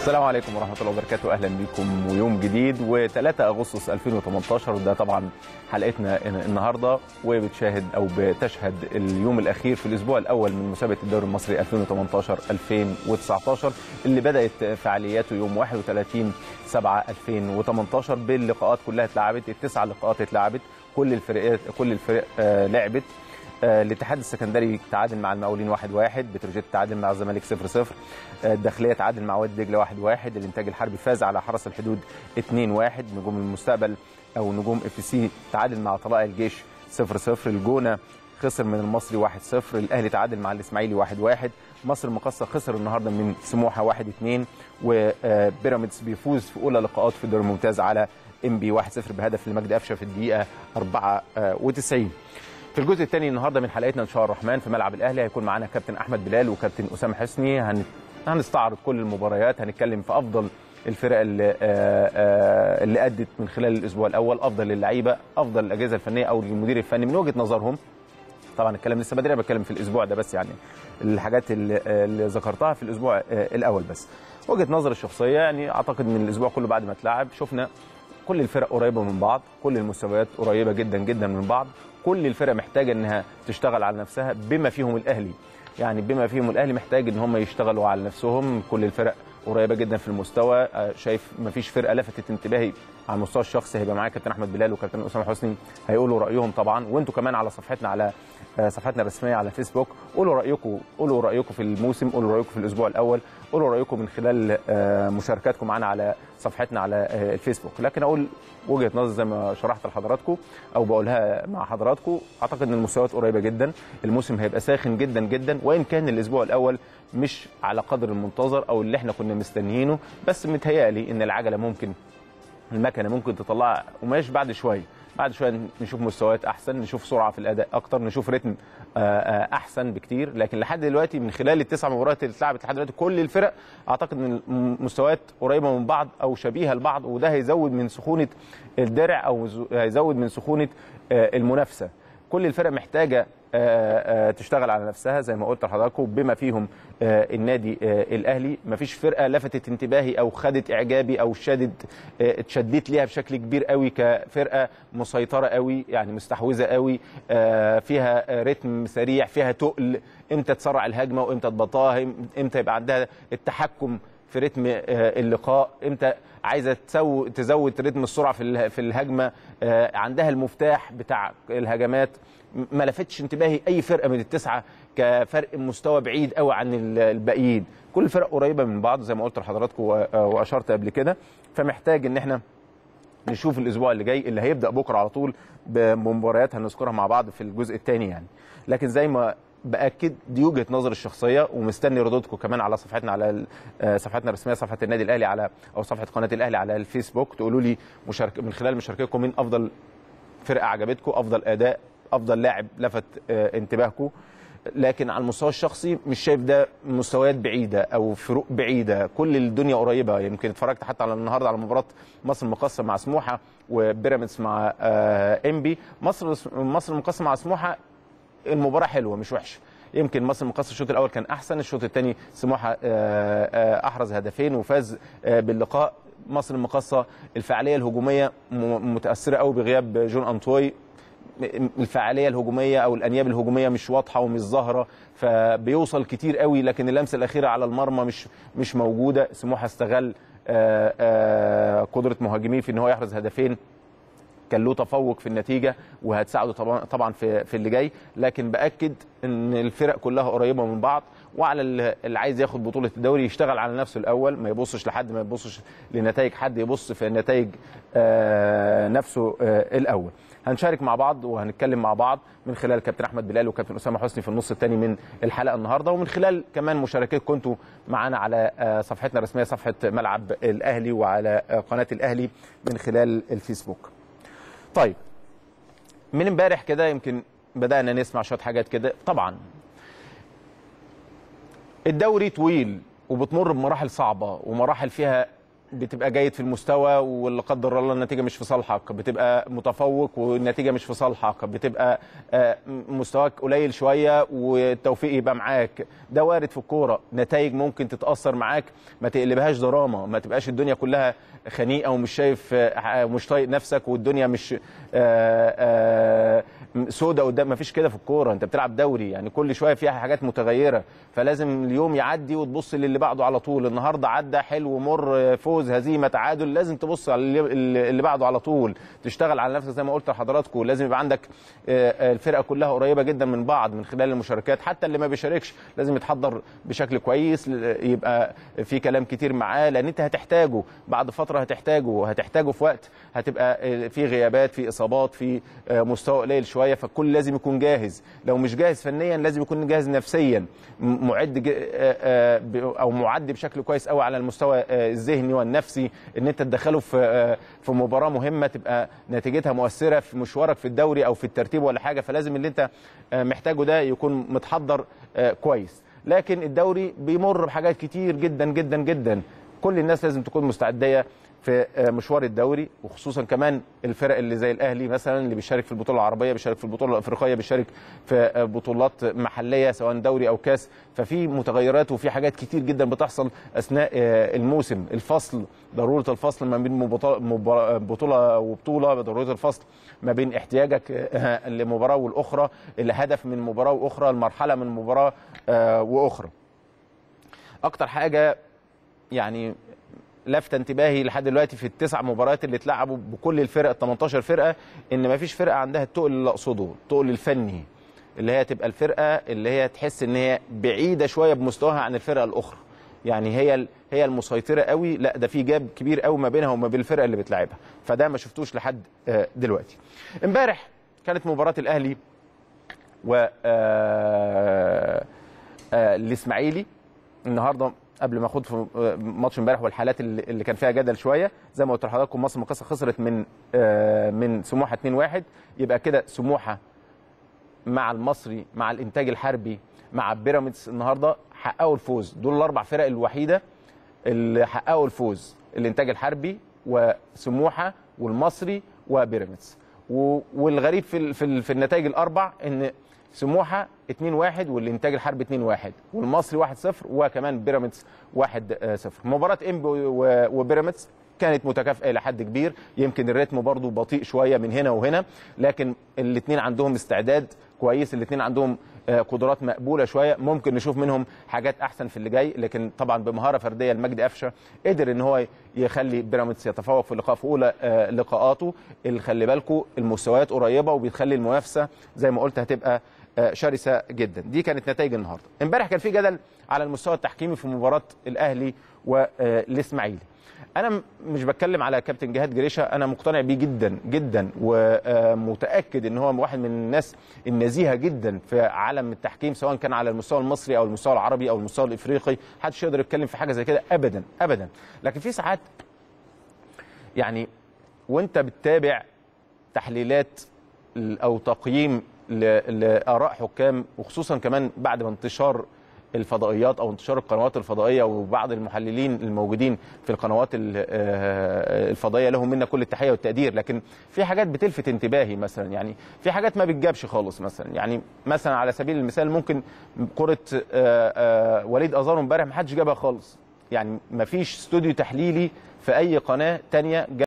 السلام عليكم ورحمة الله وبركاته أهلا بكم ويوم جديد و3 أغسطس 2018 وده طبعا حلقتنا النهاردة وبتشاهد أو بتشهد اليوم الأخير في الأسبوع الأول من مسابقة الدوري المصري 2018-2019 اللي بدأت فعالياته يوم 31 7 2018 باللقاءات كلها اتلعبت التسع لقاءات اتلعبت كل الفرقات كل الفرق آه لعبت آه، الاتحاد السكندري تعادل مع المقاولين 1-1 بتروجيت تعادل مع الزمالك 0-0 آه، الداخليه تعادل مع وادي دجله 1-1 الانتاج الحربي فاز على حرس الحدود 2-1 نجوم المستقبل او نجوم اف سي تعادل مع طلائع الجيش 0-0 الجونه خسر من المصري 1-0 الاهلي تعادل مع الاسماعيلي 1-1 مصر المقاصه خسر النهارده من سموحه 1-2 وبيراميدز بيفوز في اولى لقاءات في الدوري الممتاز على ام بي 1-0 بهدف لمجدي قفشه في الدقيقه 94 في الجزء الثاني النهارده من حلقتنا ان شاء الله الرحمن في ملعب الاهلي هيكون معانا كابتن احمد بلال وكابتن اسامه حسني هن... هنستعرض كل المباريات هنتكلم في افضل الفرق اللي آه، آه، اللي ادت من خلال الاسبوع الاول افضل اللعيبه افضل الاجهزه الفنيه او المدير الفني من وجهه نظرهم طبعا الكلام لسه بدري أنا بتكلم في الاسبوع ده بس يعني الحاجات اللي, اللي ذكرتها في الاسبوع آه، الاول بس وجهه نظر الشخصيه يعني اعتقد ان الاسبوع كله بعد ما اتلعب شفنا كل الفرق قريبه من بعض كل المستويات قريبه جدا جدا من بعض كل الفرق محتاجه انها تشتغل على نفسها بما فيهم الاهلي يعني بما فيهم الاهلي محتاج ان هم يشتغلوا على نفسهم كل الفرق قريبه جدا في المستوى آه، شايف مفيش فرقه لفتت انتباهي على المستوى الشخصي هيبقى معايا كابتن احمد بلال وكابتن اسامه حسني هيقولوا رايهم طبعا وانتوا كمان على صفحتنا على آه، صفحتنا الرسميه على فيسبوك قولوا رايكم قولوا رايكم في الموسم قولوا رايكم في الاسبوع الاول قولوا رايكم من خلال آه، مشاركاتكم معنا على صفحتنا على آه، الفيسبوك لكن اقول وجهه نظر زي ما شرحت لحضراتكم او بقولها مع حضراتكم اعتقد ان المستويات قريبه جدا الموسم هيبقى ساخن جدا جدا وان كان الاسبوع الاول مش على قدر المنتظر او اللي احنا كنا مستنيينه بس متهيألي ان العجله ممكن المكنه ممكن تطلع قماش بعد شويه بعد شويه نشوف مستويات احسن نشوف سرعه في الاداء اكتر نشوف رتم آه، آه، احسن بكتير لكن لحد دلوقتي من خلال التسع مباريات اللي اتلعبت لحد دلوقتي كل الفرق اعتقد ان المستويات قريبه من بعض او شبيهه لبعض وده هيزود من سخونه الدرع او ز- هيزود من سخونه آه، المنافسه كل الفرق محتاجه آه، آه، تشتغل على نفسها زي ما قلت لحضراتكم بما فيهم آه، النادي آه، الاهلي مفيش فرقه لفتت انتباهي او خدت اعجابي او شدت آه، اتشدت ليها بشكل كبير قوي كفرقه مسيطره قوي يعني مستحوذه قوي آه، فيها آه، رتم سريع فيها تقل امتى تسرع الهجمه وامتى تبطئها امتى يبقى عندها التحكم في رتم آه، اللقاء امتى عايزه تسو تزود رتم السرعه في اله- في الهجمه آه، عندها المفتاح بتاع الهجمات م- ما لفتش انتباهي اي فرقه من التسعه كفرق مستوى بعيد قوي عن ال- الباقيين كل الفرق قريبه من بعض زي ما قلت لحضراتكم و- آه، واشرت قبل كده فمحتاج ان احنا نشوف الاسبوع اللي جاي اللي هيبدا بكره على طول بمباريات هنذكرها مع بعض في الجزء الثاني يعني لكن زي ما باكد دي وجهه نظر الشخصيه ومستني ردودكم كمان على صفحتنا على ال- آه، صفحتنا الرسميه صفحه النادي الاهلي على او صفحه قناه الاهلي على الفيسبوك تقولوا لي مشارك من خلال مشاركتكم مين افضل فرقه عجبتكم افضل اداء افضل لاعب لفت آه، انتباهكم لكن على المستوى الشخصي مش شايف ده مستويات بعيده او فروق بعيده كل الدنيا قريبه يمكن اتفرجت حتى على النهارده على مباراه مصر المقاصه مع سموحه وبيراميدز مع آه، انبي مصر مصر المقاصه مع سموحه المباراه حلوه مش وحشه يمكن مصر المقاصه الشوط الاول كان احسن الشوط الثاني سموحه آه، آه، احرز هدفين وفاز آه، باللقاء مصر المقاصه الفعاليه الهجوميه م- متاثره قوي بغياب جون انطوي الفعاليه الهجوميه او الانياب الهجوميه مش واضحه ومش ظاهره فبيوصل كتير قوي لكن اللمسه الاخيره على المرمى مش مش موجوده سموحه استغل آه، آه، قدره مهاجميه في ان هو يحرز هدفين كان له تفوق في النتيجه وهتساعده طبعا طبعا في في اللي جاي لكن باكد ان الفرق كلها قريبه من بعض وعلى ال- اللي عايز ياخد بطوله الدوري يشتغل على نفسه الاول ما يبصش لحد ما يبصش لنتائج حد يبص في نتائج آه، نفسه آه، الاول هنشارك مع بعض وهنتكلم مع بعض من خلال كابتن احمد بلال وكابتن اسامه حسني في النص الثاني من الحلقه النهارده ومن خلال كمان مشاركتكم انتوا معانا على آه، صفحتنا الرسميه صفحه ملعب الاهلي وعلى آه، قناه الاهلي من خلال الفيسبوك طيب من امبارح كده يمكن بدانا نسمع شويه حاجات كده طبعا الدوري طويل وبتمر بمراحل صعبه ومراحل فيها بتبقى جيد في المستوى ولا قدر الله النتيجه مش في صالحك بتبقى متفوق والنتيجه مش في صالحك بتبقى آه، مستواك قليل شويه والتوفيق يبقى معاك ده وارد في الكوره نتائج ممكن تتاثر معاك ما تقلبهاش دراما ما تبقاش الدنيا كلها خنيقه ومش شايف آه، مش طايق نفسك والدنيا مش آه، آه، سودة قدام ما فيش كده في الكوره انت بتلعب دوري يعني كل شويه فيها حاجات متغيره فلازم اليوم يعدي وتبص للي بعده على طول النهارده عدى حلو مر فوز هزيمه تعادل لازم تبص على اللي اللي بعده على طول تشتغل على نفسك زي ما قلت لحضراتكم لازم يبقى عندك آه، آه، الفرقه كلها قريبه جدا من بعض من خلال المشاركات حتى اللي ما بيشاركش لازم يتحضر بشكل كويس ل- يبقى في كلام كتير معاه لان انت هتحتاجه بعد فتره هتحتاجه هتحتاجه في وقت هتبقى آه، في غيابات في اصابات في آه، مستوى قليل شويه فالكل لازم يكون جاهز لو مش جاهز فنيا لازم يكون جاهز نفسيا م- معد ج- آه، آه، ب- او معد بشكل كويس قوي على المستوى آه، الذهني والنفسي ان انت تدخله في آه، في مباراه مهمه تبقى نتيجتها مؤثره في مشوارك في الدوري او في الترتيب ولا حاجه فلازم اللي انت آه، محتاجه ده يكون متحضر آه، كويس لكن الدوري بيمر بحاجات كتير جدا جدا جدا كل الناس لازم تكون مستعديه في آه، مشوار الدوري وخصوصا كمان الفرق اللي زي الاهلي مثلا اللي بيشارك في البطوله العربيه بيشارك في البطوله الافريقيه بيشارك في آه، بطولات محليه سواء دوري او كاس ففي متغيرات وفي حاجات كتير جدا بتحصل اثناء آه، الموسم الفصل ضروره الفصل ما بين مبط- مبار- بطوله وبطوله ضروره الفصل ما بين احتياجك آه، لمباراه والاخرى الهدف من مباراه واخرى المرحله من مباراه آه، واخرى اكتر حاجه يعني لفت انتباهي لحد دلوقتي في التسع مباريات اللي اتلعبوا بكل الفرق ال 18 فرقه ان ما فيش فرقه عندها التقل اللي اقصده التقل الفني اللي هي تبقى الفرقه اللي هي تحس ان هي بعيده شويه بمستواها عن الفرقه الاخرى يعني هي ال- هي المسيطره قوي لا ده في جاب كبير قوي ما بينها وما بين الفرقه اللي بتلعبها فده ما شفتوش لحد آه، دلوقتي امبارح كانت مباراه الاهلي و آه، آه، الاسماعيلي النهارده قبل ما اخد في آه، ماتش امبارح والحالات اللي اللي كان فيها جدل شويه زي ما قلت لحضراتكم مصر المقاصه خسرت من آه، من سموحه 2-1 يبقى كده سموحه مع المصري مع الانتاج الحربي مع بيراميدز النهارده حققوا الفوز دول الاربع فرق الوحيده اللي حققوا الفوز الانتاج الحربي وسموحه والمصري وبيراميدز و- والغريب في ال- في, ال- في النتائج الاربع ان سموحه 2-1 والانتاج الحربي 2-1 والمصري 1-0 وكمان بيراميدز 1-0 مباراه انبي و- وبيراميدز كانت متكافئه الى حد كبير يمكن الريتم برضو بطيء شويه من هنا وهنا لكن الاثنين عندهم استعداد كويس الاثنين عندهم آه، قدرات مقبوله شويه ممكن نشوف منهم حاجات احسن في اللي جاي لكن طبعا بمهاره فرديه لمجدي قفشه قدر ان هو يخلي بيراميدز يتفوق في اللقاء في اولى آه، لقاءاته اللي خلي بالكم المستويات قريبه وبتخلي المنافسه زي ما قلت هتبقى آه، شرسه جدا دي كانت نتائج النهارده امبارح كان في جدل على المستوى التحكيمي في مباراه الاهلي والاسماعيلي انا م- مش بتكلم على كابتن جهاد جريشه انا مقتنع بيه جدا جدا ومتاكد ان هو واحد من الناس النزيهه جدا في عالم التحكيم سواء كان على المستوى المصري او المستوى العربي او المستوى الافريقي محدش يقدر يتكلم في حاجه زي كده ابدا ابدا لكن في ساعات يعني وانت بتتابع تحليلات ال- او تقييم ل- لاراء حكام وخصوصا كمان بعد ما انتشار الفضائيات او انتشار القنوات الفضائيه وبعض المحللين الموجودين في القنوات ال- آه، الفضائيه لهم منا كل التحيه والتقدير لكن في حاجات بتلفت انتباهي مثلا يعني في حاجات ما بتجابش خالص مثلا يعني مثلا على سبيل المثال ممكن كره آه، آه، وليد ازارو امبارح ما حدش جابها خالص يعني ما فيش استوديو تحليلي في اي قناه تانية